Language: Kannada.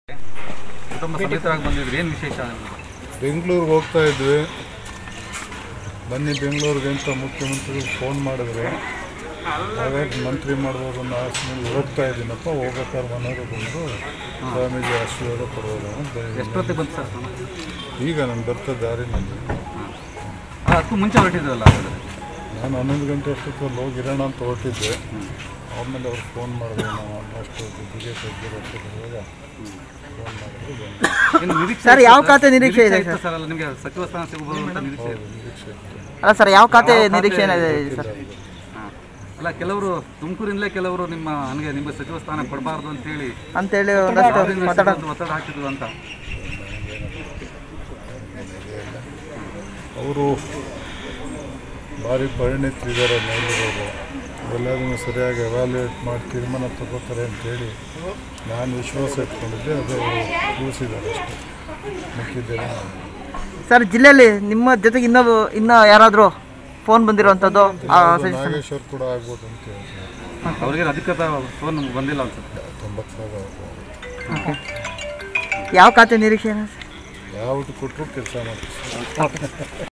ಕುಟುಂಬ ಸಮೇತರಾಗಿ ಬಂದಿದ್ರಿ ಏನು ವಿಶೇಷ ಬೆಂಗಳೂರಿಗೆ ಹೋಗ್ತಾ ಇದ್ವಿ ಬನ್ನಿ ಬೆಂಗಳೂರಿಗೆ ಅಂತ ಮುಖ್ಯಮಂತ್ರಿಗಳು ಫೋನ್ ಮಾಡಿದ್ರು ಹಾಗಾಗಿ ಮಂತ್ರಿ ಮಾಡ್ಬೋದು ಅನ್ನೋ ಆಸೆನಲ್ಲಿ ಹೋಗ್ತಾ ಇದ್ದೀನಪ್ಪ ಹೋಗ್ಬೇಕಾದ್ರೆ ಮನೆಯವರು ಬಂದು ಸ್ವಾಮೀಜಿ ಆಶೀರ್ವಾದ ಕೊಡ್ಬೋದು ಅಂತ ಬಂದಿದ್ದೀನಿ. ಎಷ್ಟೊತ್ತಿಗೆ ಬಂತು ಸರ್ ಫೋನು? ಈಗ ನಾನು ಬರ್ತಾ ದಾರಿನಲ್ಲಿ ಆ, ಅದಕ್ಕೂ ಮುಂಚೆ ಹೊರಟಿದ್ರಲ್ಲ ನಾನು ಹನ್ನೊಂದು ಗಂಟೆ ಅಷ್ಟೊತ್ತಲ್ಲಿ ಹೋಗಿರೋಣ ಅಂತ ಹೊರಟಿದ್ದೆ ಆಮೇಲೆ ಅವ್ರು ಫೋನ್ ಮಾಡಿದ್ರು ನಾವು ಅಷ್ಟು ದುಡ್ಡಿಗೆ ತೆಗೆದಿರೋವಾಗ ಫೋನ್ ಮಾಡಿದ್ರು ಬಂದೆ. ಇನ್ನು ನಿರೀಕ್ಷೆ ಸರ್, ಇತ್ತು ಯಾವ ಖಾತೆ ನಿರೀಕ್ಷೆ ಇದೆ ಇತ್ತು ಸರ್ ಅಲ್ಲ ನಿಮಗೆ ಸಚಿವ ಸ್ಥಾನ ಸಿಗಬಹುದು ಅಂತ ನಿರೀಕ್ಷೆ ಇದೆ. ನಿರೀಕ್ಷೆ ಇತ್ತು. ಅಲ್ಲ ಸರ್ ಯಾವ ಖಾತೆ ಯಾವ ಖಾತೆ ನಿರೀಕ್ಷೆ ಏನಿದೆ ಸರ್ ಹಾ. ಅಲ್ಲ ಕೆಲವರು ತುಮಕೂರಿಂದಲೇ ಕೆಲವರು ನಿಮ್ಮ ನನಗೆ ನಿಮಗೆ ಸಚಿವ ಸ್ಥಾನ ಕೊಡಬಾರ್ದು ಅಂತೇಳಿ ಅಂತೇಳಿ ಒಂದಷ್ಟು ಅವರಿಂದ ಮಾತಾಡ ಒತ್ತಡ ಹಾಕಿದ್ರು ಅಂತ ಅವರು ಭಾರಿ ಪರಿಣಿತರಿದ್ದಾರೆ ಮೇಲಿರೋರು ಎಲ್ಲದನ್ನು ಸರಿಯಾಗಿ ಎವ್ಯಾಲ್ಯೂಯೇಟ್ ಮಾಡಿ ತೀರ್ಮಾನ ತಗೋತಾರೆ ಅಂತೇಳಿ ನಾನು ವಿಶ್ವಾಸ ಇಟ್ಕೊಂಡಿದ್ದೆ ಅದು ಅವರು ತಿಳಿಸಿದ್ದಾರೆ ಅಷ್ಟೇ ಮುಖ್ಯದ್ದೇನೆ ಸರ್ ಜಿಲ್ಲೆಯಲ್ಲಿ ನಿಮ್ಮ ಜೊತೆಗೆ ಇನ್ನೊಬ್ಬ ಇನ್ನೂ ಯಾರಾದರೂ ಫೋನ್ ಬಂದಿರುವಂಥದ್ದು ಆ ಸಜೆಷನ್ ನಾಗೇಶ್ವರ್ ಕೂಡ ಆಗ್ಬೋದು ಅಂತ ಹೇಳ್ತಾರೆ ಅವರಿಗೆ ಅಧಿಕೃತ ಫೋನ್ ಬಂದಿಲ್ಲ ಅನ್ಸುತ್ತೆ ತೊಂಬತ್ತಾಗ ಯಾವ ಖಾತೆ ನಿರೀಕ್ಷೆ ಏನಿದೆ ಸರ್ ಯಾವುದು ಕೊಟ್ಟರು ಕೆಲಸ ಮಾಡ್ತೀವಿ